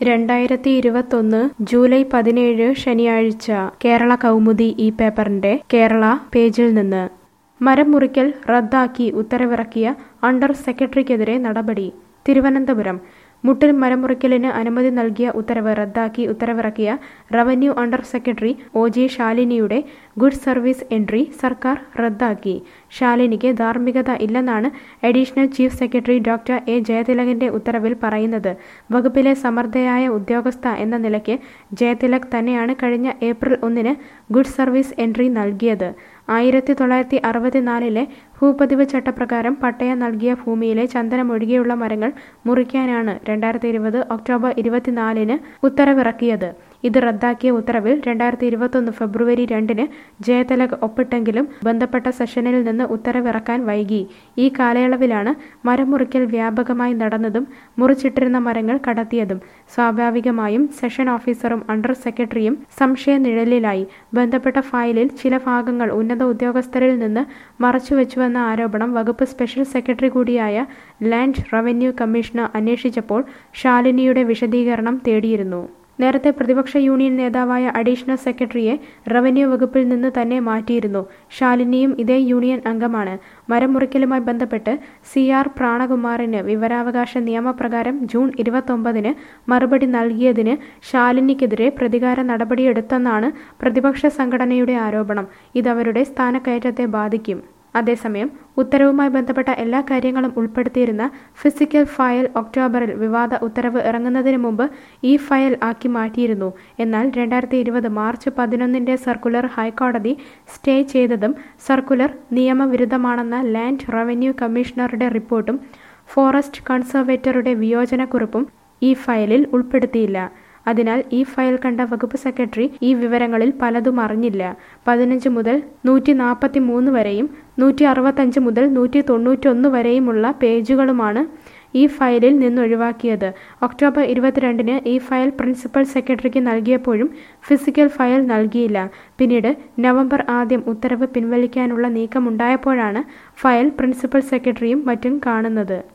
രണ്ടായിരത്തി ഇരുപത്തൊന്ന് ജൂലൈ പതിനേഴ് ശനിയാഴ്ച കേരള കൗമുദി ഈ പേപ്പറിന്റെ കേരള പേജിൽ നിന്ന് മരം മുറിക്കൽ റദ്ദാക്കി ഉത്തരവിറക്കിയ അണ്ടർ സെക്രട്ടറിക്കെതിരെ നടപടി തിരുവനന്തപുരം മുട്ടിൽ മരമുറിക്കലിന് അനുമതി നൽകിയ ഉത്തരവ് റദ്ദാക്കി ഉത്തരവിറക്കിയ revenue under secretary O J ശാലിനിയുടെ ഗുഡ് സർവീസ് എൻട്രി സർക്കാർ റദ്ദാക്കി ശാലിനിക്ക് ധാർമ്മികത ഇല്ലെന്നാണ് additional chief secretary doctor A ജയതിലകിന്റെ ഉത്തരവിൽ പറയുന്നത് വകുപ്പിലെ സമർത്ഥയായ ഉദ്യോഗസ്ഥ എന്ന നിലയ്ക്ക് ജയതിലക് തന്നെയാണ് കഴിഞ്ഞ ഏപ്രിൽ ഒന്നിന് ഗുഡ് സർവീസ് എൻട്രി നൽകിയത് ആയിരത്തി തൊള്ളായിരത്തി അറുപത്തിനാലിലെ ഭൂപതിവ് ചട്ടപ്രകാരം പട്ടയം നൽകിയ ഭൂമിയിലെ ചന്ദനമൊഴികെയുള്ള മരങ്ങൾ മുറിക്കാനാണ് രണ്ടായിരത്തി ഇരുപത് ഒക്ടോബർ ഇരുപത്തിനാലിന് ഉത്തരവിറക്കിയത് ഇത് റദ്ദാക്കിയ ഉത്തരവിൽ രണ്ടായിരത്തി ഇരുപത്തൊന്ന് ഫെബ്രുവരി രണ്ടിന് ജയതിലക് ഒപ്പിട്ടെങ്കിലും ബന്ധപ്പെട്ട സെഷനിൽ നിന്ന് ഉത്തരവിറക്കാൻ വൈകി ഈ കാലയളവിലാണ് മരം മുറിക്കൽ വ്യാപകമായി നടന്നതും മുറിച്ചിട്ടിരുന്ന മരങ്ങൾ കടത്തിയതും സ്വാഭാവികമായും സെഷൻ ഓഫീസറും അണ്ടർ സെക്രട്ടറിയും സംശയനിഴലിലായി ബന്ധപ്പെട്ട ഫയലിൽ ചില ഭാഗങ്ങൾ ഉന്നത ഉദ്യോഗസ്ഥരിൽ നിന്ന് മറച്ചുവെച്ചുവെന്ന ആരോപണം വകുപ്പ് സ്പെഷ്യൽ സെക്രട്ടറി കൂടിയായ ലാൻഡ് റവന്യൂ കമ്മീഷണർ അന്വേഷിച്ചപ്പോൾ ശാലിനിയുടെ വിശദീകരണം തേടിയിരുന്നു നേരത്തെ പ്രതിപക്ഷ യൂണിയൻ നേതാവായ അഡീഷണൽ സെക്രട്ടറിയെ റവന്യൂ വകുപ്പിൽ നിന്ന് തന്നെ മാറ്റിയിരുന്നു ശാലിനിയും ഇതേ യൂണിയൻ അംഗമാണ് മരം മുറിക്കലുമായി ബന്ധപ്പെട്ട് സി ആർ പ്രാണകുമാറിന് വിവരാവകാശ നിയമപ്രകാരം ജൂൺ ഇരുപത്തൊമ്പതിന് മറുപടി നൽകിയതിന് ശാലിനിക്കെതിരെ പ്രതികാര നടപടിയെടുത്തെന്നാണ് പ്രതിപക്ഷ സംഘടനയുടെ ആരോപണം ഇതവരുടെ സ്ഥാനക്കയറ്റത്തെ ബാധിക്കും അതേസമയം ഉത്തരവുമായി ബന്ധപ്പെട്ട എല്ലാ കാര്യങ്ങളും ഉൾപ്പെടുത്തിയിരുന്ന ഫിസിക്കൽ ഫയൽ ഒക്ടോബറിൽ വിവാദ ഉത്തരവ് ഇറങ്ങുന്നതിന് മുമ്പ് ഈ ഫയൽ ആക്കി മാറ്റിയിരുന്നു എന്നാൽ രണ്ടായിരത്തി ഇരുപത് മാർച്ച് പതിനൊന്നിന്റെ സർക്കുലർ ഹൈക്കോടതി സ്റ്റേ ചെയ്തതും സർക്കുലർ നിയമവിരുദ്ധമാണെന്ന ലാൻഡ് റവന്യൂ കമ്മീഷണറുടെ റിപ്പോർട്ടും ഫോറസ്റ്റ് കൺസർവേറ്ററുടെ വിയോജനക്കുറിപ്പും ഈ ഫയലിൽ ഉൾപ്പെടുത്തിയില്ല അതിനാൽ ഈ ഫയൽ കണ്ട വകുപ്പ് സെക്രട്ടറി ഈ വിവരങ്ങളിൽ പലതും അറിഞ്ഞില്ല പതിനഞ്ച് മുതൽ നൂറ്റി നാൽപ്പത്തി മൂന്ന് വരെയും നൂറ്റി അറുപത്തഞ്ച് മുതൽ നൂറ്റി തൊണ്ണൂറ്റൊന്ന് വരെയുമുള്ള പേജുകളുമാണ് ഈ ഫയലിൽ നിന്നൊഴിവാക്കിയത് ഒക്ടോബർ ഇരുപത്തിരണ്ടിന് ഈ ഫയൽ പ്രിൻസിപ്പൽ സെക്രട്ടറിക്ക് നൽകിയപ്പോഴും ഫിസിക്കൽ ഫയൽ നൽകിയില്ല പിന്നീട് നവംബർ ആദ്യം ഉത്തരവ് പിൻവലിക്കാനുള്ള നീക്കമുണ്ടായപ്പോഴാണ് ഫയൽ പ്രിൻസിപ്പൽ സെക്രട്ടറിയും മറ്റും കാണുന്നത്